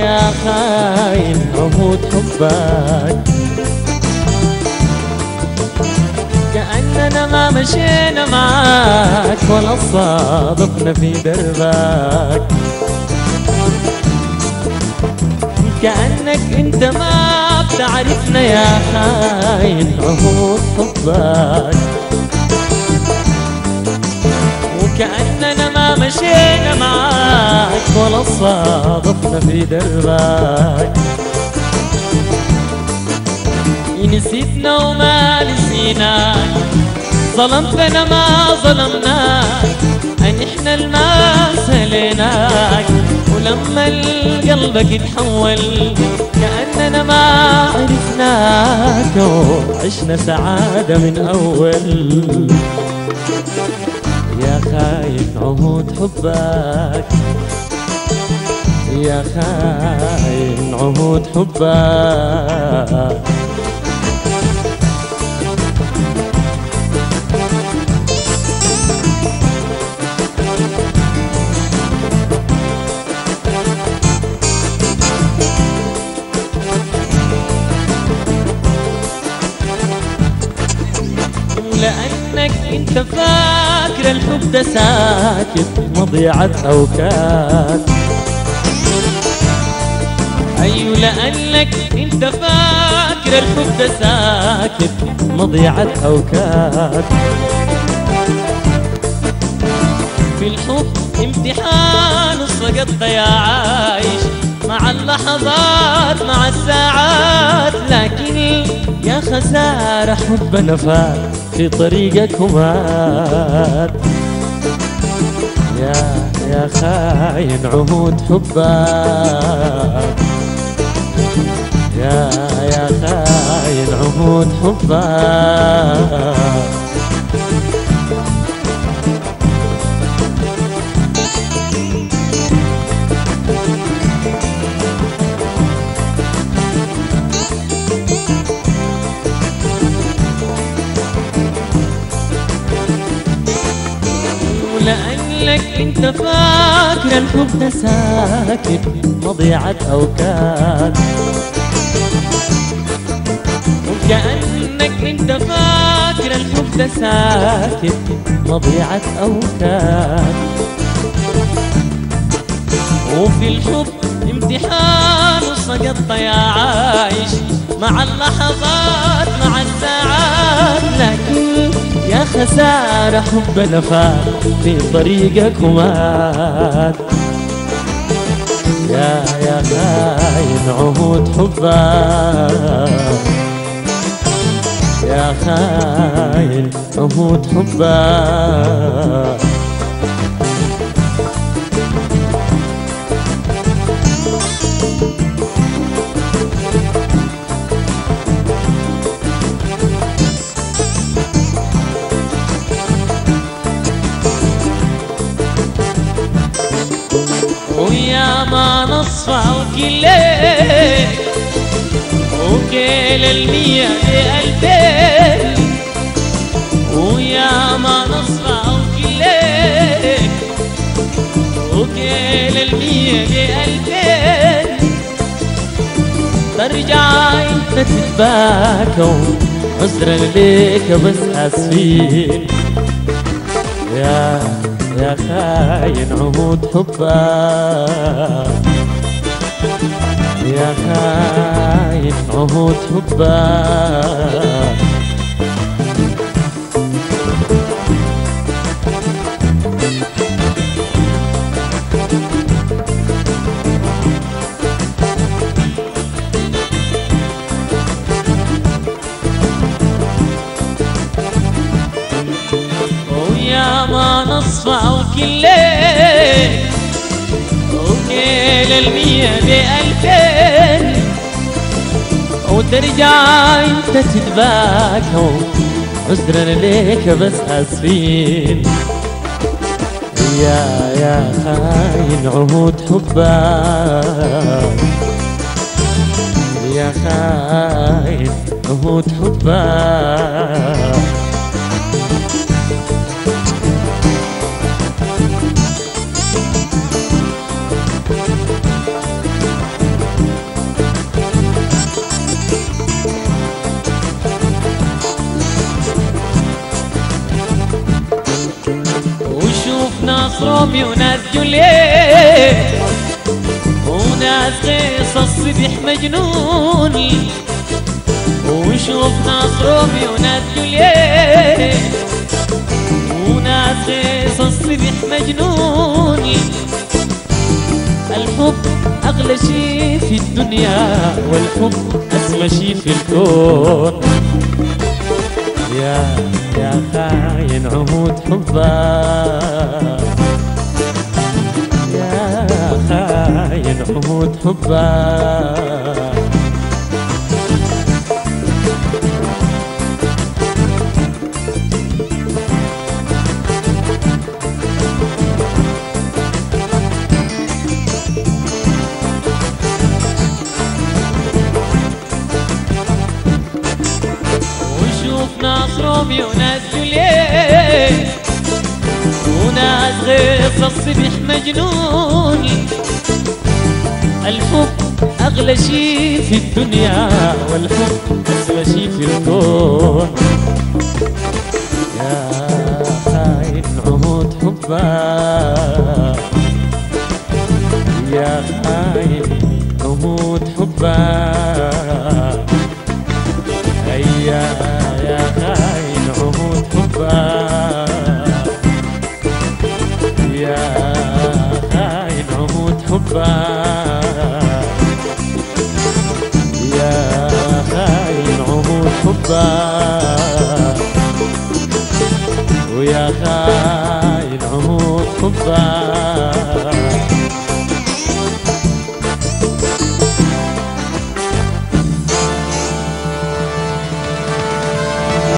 يا خاين عهود حبك كأننا ما مشينا معاك ولا صادفنا في دربك كأنك انت ما بتعرفنا يا خاين عهود حبك وكأننا ما مشينا معاك ولا صادفنا في دربك نسيتنا وما نسيناك ظلمتنا ما ظلمناك ان احنا الما سليناك ولما قلبك يتحول كأننا ما عرفناك وعشنا سعادة من أول يا خاين عهود حبك يا خاين عهود حبك لأنك انت فاكر الحب ده ساكت مضيعة أوكات أيوة لأنك انت فاكر الحب ده ساكت مضيعة أوكات في الحب امتحان الصقط يا عايش مع اللحظات مع الساعات لكن يا خسارة حبنا فات في طريقك ومات يا يا خاين عهود حبك يا يا خاين عهود حبك لأنك انت فاكر الحب ده ساكت مضيعة أوكات وكأنك انت فاكر الحب ده ساكت مضيعة أوكات وفي الحب امتحان وسقط يا عايش مع اللحظات مع الساعات لكن يا خسارة حبنا فات في طريقك ومات يا يا خاين عهود حبك يا خاين عهود حبك ويا ما نصفى وكليك وكيل المية بألفين ويا ما نصفى وكليك وكيل المية بألفين ترجع انت تتباكى عذرا ليك بس اسفين يا يا خاين عهود حبك يا خاين عهود حبك ويا ما نصفى وكليك وكيل المية بألفين وترجع انت تتباكى عذرا ليك بس اسفين يا يا خاين عهود حبك يا خاين عهود حبك روميو وناس جوليت وناس قصص صبح مجنوني وشوف ناس روميو وناس جوليت وناس قصص صبح مجنوني الحب أغلى شيء في الدنيا والحب أسمى شيء في الكون يا يا خاين عهود حبك يا خاين عهود حبك وشوف ناس روميو وناس جوليت وناس غير الصبح مجنوني الحب أغلى شيء في الدنيا والحب أسوى شيء في الكون